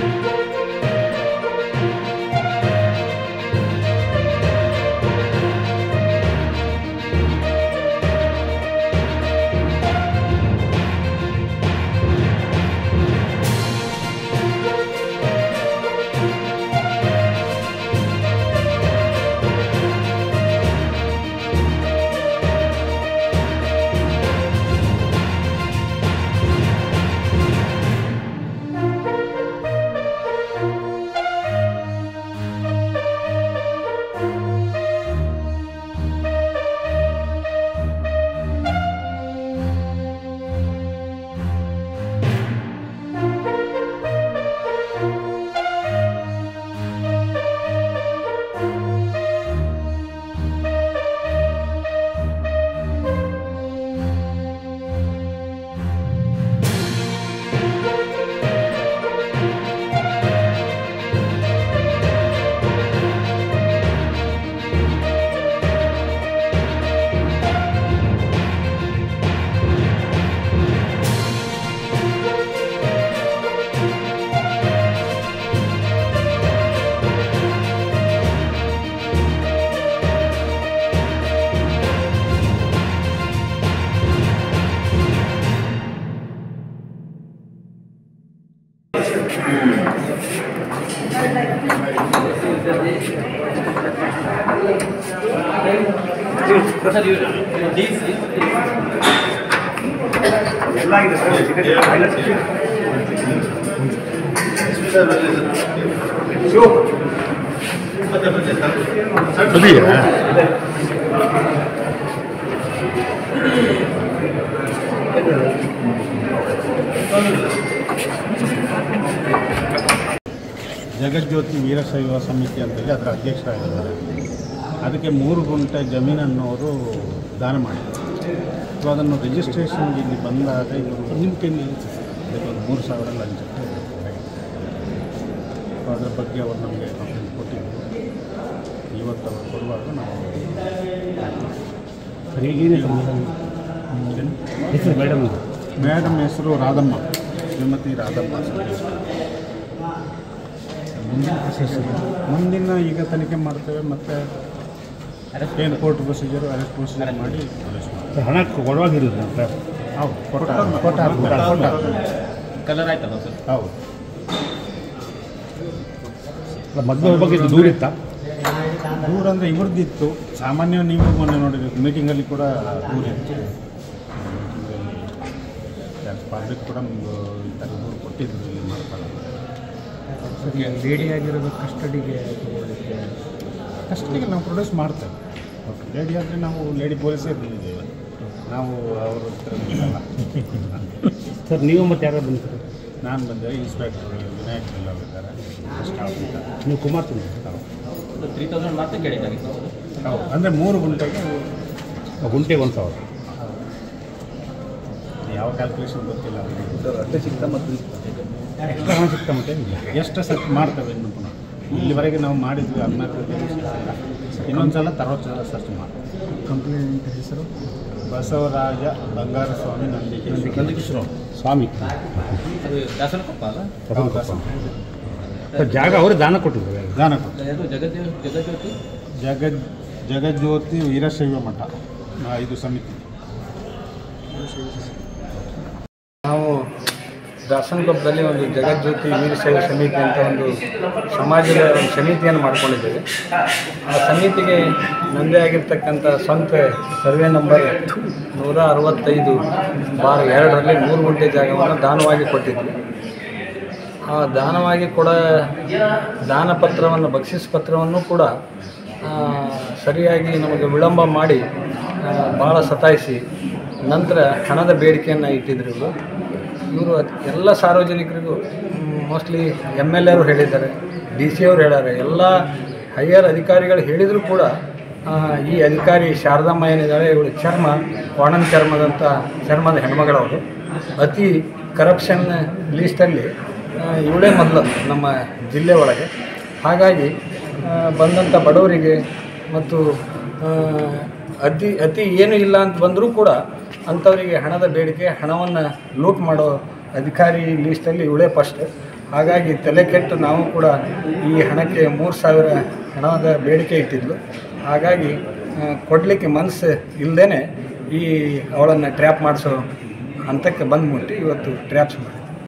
ಅದೆಯಾ ಜಗಜ್ಯೋತಿ ವೀರಶೈವ ಸಮಿತಿ ಅಂತೇಳಿ ಅದರ ಅಧ್ಯಕ್ಷರಾಗಿದ್ದಾರೆ ಅದಕ್ಕೆ ಮೂರು ಗುಂಟೆ ಜಮೀನನ್ನು ಅವರು ದಾನ ಮಾಡಿದ್ದಾರೆ ಸೊ ಅದನ್ನು ರಿಜಿಸ್ಟ್ರೇಷನ್ಗೆ ಇಲ್ಲಿ ಬಂದಾಗ ಇವರು ನಿಮ್ಮ ಕೈಲಿ ಅದಕ್ಕೊಂದು ಮೂರು ಸಾವಿರ ಲಂಚ ಸೊ ಅದರ ಬಗ್ಗೆ ಅವರು ನಮಗೆ ಕಂಪ್ಲೇಂಟ್ ಕೊಟ್ಟಿದ್ದರು ಇವತ್ತು ಅವರು ಕೊಡುವಾಗ ನಾವು ಹೆಸರು ಮೇಡಮ್ ಮೇಡಮ್ ಹೆಸರು ರಾಧಮ್ಮ ಶ್ರೀಮತಿ ರಾಧಮ್ಮ ಸಂದೇಶ್. ಮುಂದಿನ process ಇದೆ. ಮುಂದಿನ ಈಗ ತನಿಖೆ ಮಾಡ್ತೇವೆ ಮತ್ತು ಏನು ಕೋರ್ಟ್ ಪ್ರೊಸೀಜರ್ ಅರೆಸ್ಟ್ ಪ್ರೊಸೀಜರ್ ಮಾಡಿ release ಮಾಡ್ತೇವೆ. ಹಣ ಕೊಡವಾಗಿರೋದು ಸರ್ ಹೌದು ಕೊಟ್ಟ ಕೊಟ್ಟ ಕೊಟ್ಟ ಕಲರ್ ಆಯ್ತಲ್ಲ ಸರ್ ಹೌದು ಮೊದಲು ಬಗ್ಗೆ ದೂರ ಇತ್ತಾ ದೂರ ಅಂದರೆ ಇವ್ರದ್ದಿತ್ತು ಸಾಮಾನ್ಯ ನೀವು ಮೊನ್ನೆ ನೋಡಿಬೇಕು ಮೀಟಿಂಗಲ್ಲಿ ಕೂಡ ದೂರ ಇತ್ತು ಪಬ್ಲಿಕ್ ಕೂಡ ಒಂದು ಈ ಥರ ದೂರು ಕೊಟ್ಟಿದ್ರು ಇಲ್ಲಿ ಮಾಡ್ಕೊಳ್ಳೋದು ಲೇಡಿ ಆಗಿರೋದು ಕಸ್ಟಡಿಗೆ ತಗೊಳ್ಳಿಕ್ಕೆ ಕಸ್ಟಡಿಗೆ ನಾವು ಪ್ರೊಡ್ಯೂಸ್ ಮಾಡ್ತೇವೆ ಲೇಡಿ ಆದರೆ ನಾವು ಲೇಡಿ ಪೊಲೀಸೇ ಇದ್ದೀವಿ ನಾವು ಅವ್ರ ಹತ್ರ ಇಲ್ಲ. ಸರ್ ನೀವು ಮತ್ತೆ ಯಾರು ಬಂದು ನಾನು ಬಂದೆ ಇನ್ಸ್ಪೆಕ್ಟರ್ ವಿನಾಯಕ್ ಎಲ್ಲ ಇದ್ದಾರೆ ಸ್ಟಾಫ್ ಇದ್ದಾರೆ ನೀವು ಕುಮಾರ್ ಚಂದ್ರ ತ್ರೀ ತೌಸಂಡ್ ಮಾತ್ರ ಕೇಳಿದ್ದಾಗಿತ್ತು ಹೌದು ಅಂದರೆ ಮೂರು ಗುಂಟೆಗೆ ಗುಂಟೆಗೆ ಒಂದು ಸಾವಿರ ಯಾವ ಕ್ಯಾಲ್ಕುಲೇಷನ್ ಗೊತ್ತಿಲ್ಲ ಎಕ್ಸ್ಟ್ರಾ ಹಣ ಸಿಗ್ತಾ ಮತ್ತೆ ಎಷ್ಟು ಸರ್ಚ್ ಮಾಡ್ತೇವೆ ಇನ್ನು ಪುನಃ ಇಲ್ಲಿವರೆಗೆ ನಾವು ಮಾಡಿದ್ವಿ ಹದಿನಾಲ್ಕು ಇನ್ನೊಂದು ಸಲ ತರವತ್ತು ಸಲ ಸರ್ಚ್ ಮಾಡ್ತೇವೆ ಕಂಪ್ಲೇಂಟ್ ಹೆಸರು ಬಸವರಾಜ ಬಂಗಾರ ಸ್ವಾಮಿ ನಂದಿಗೆ ನಂದಿಕಿಶೋರ ಸ್ವಾಮಿ ಅದು ದಾಸನಕೊಪ್ಪ ಅಲ್ಲ ಸರ್ ಜಾಗ ಅವರೇ ದಾನ ಕೊಟ್ಟಿದ್ದಾರೆ ದಾನ ಕೊಟ್ಟು ಅದು ಜಗಜ್ಯೋ ಜಗಜ್ಯೋತಿ ಜಗದ್ ಜಗಜ್ಯೋತಿ ವೀರಶೈವ ಮಠ ಆ, ಇದು ಸಮಿತಿ ನಾವು ದಾಸನಕೊಪ್ಪದಲ್ಲಿ ಒಂದು ಜಗಜ್ಯೋತಿ ವೀರಶೈವ ಸಮಿತಿ ಅಂತ ಒಂದು ಸಮಾಜದ ಒಂದು ಸಮಿತಿಯನ್ನು ಮಾಡ್ಕೊಂಡಿದ್ದೇವೆ ಆ ಸಮಿತಿಗೆ ನನ್ನದೇ ಆಗಿರ್ತಕ್ಕಂಥ ಸ್ವಂತ ಸರ್ವೆ ನಂಬರ್ ನೂರ ಅರವತ್ತೈದು ಬಾರ್ ಎರಡರಲ್ಲಿ ಮೂರು ಗುಂಟೆ ಜಾಗವನ್ನು ದಾನವಾಗಿ ಕೊಟ್ಟಿದ್ವಿ ಆ ದಾನವಾಗಿ ಕೂಡ ದಾನ ಪತ್ರವನ್ನು ಬಕ್ಷಿಸ್ ಪತ್ರವನ್ನು ಕೂಡ ಆ, ಸರಿಯಾಗಿ ನಮಗೆ ವಿಳಂಬ ಮಾಡಿ ಆ, ಭಾಳ ಸತಾಯಿಸಿ ನಂತರ ಹಣದ ಬೇಡಿಕೆಯನ್ನು ಇಟ್ಟಿದ್ರು ಇವರು ಇವರು ಎಲ್ಲ ಸಾರ್ವಜನಿಕರಿಗೂ ಮೋಸ್ಟ್ಲಿ ಎಮ್ ಎಲ್ ಎರು ಹೇಳಿದ್ದಾರೆ ಡಿ ಸಿ ಅವರು ಹೇಳ್ಯಾರೆ ಎಲ್ಲ ಹೈಯರ್ ಅಧಿಕಾರಿಗಳು ಹೇಳಿದರೂ ಕೂಡ ಆ, ಈ ಅಧಿಕಾರಿ ಶಾರದಮ್ಮ ಏನಿದ್ದಾಳೆ ಇವಳು ಚರ್ಮ ವಾಣನ್ ಚರ್ಮದಂಥ ಚರ್ಮದ ಹೆಣ್ಮಗಳವರು ಅತಿ ಕರಪ್ಷನ್ ಲೀಸ್ಟಲ್ಲಿ ಇವಳೇ ಮೊದಲು ನಮ್ಮ ಜಿಲ್ಲೆ ಒಳಗೆ ಹಾಗಾಗಿ ಆ, ಬಂದಂಥ ಬಡವರಿಗೆ ಮತ್ತು ಆ, ಅತಿ ಅತಿ ಏನು ಇಲ್ಲ ಅಂತ ಬಂದರೂ ಕೂಡ ಅಂಥವರಿಗೆ ಹಣದ ಬೇಡಿಕೆ ಹಣವನ್ನು ಲೂಟ್ ಮಾಡೋ ಅಧಿಕಾರಿ ಲೀಸ್ಟಲ್ಲಿ ಇವಳೇ ಫಸ್ಟ್ ಹಾಗಾಗಿ ತಲೆ ಕೆಟ್ಟು ನಾವು ಕೂಡ ಈ ಹಣಕ್ಕೆ ಮೂರು ಸಾವಿರ ಹಣದ ಬೇಡಿಕೆ ಇಟ್ಟಿದ್ಲು ಹಾಗಾಗಿ ಕೊಡಲಿಕ್ಕೆ ಮನಸ್ಸು ಇಲ್ಲದೇ ಈ ಅವಳನ್ನು ಟ್ರ್ಯಾಪ್ ಮಾಡಿಸೋ ಹಂತಕ್ಕೆ ಬಂದ್ಬಿಟ್ಟು ಇವತ್ತು ಟ್ರ್ಯಾಪ್ಸ್ ಮಾಡಿ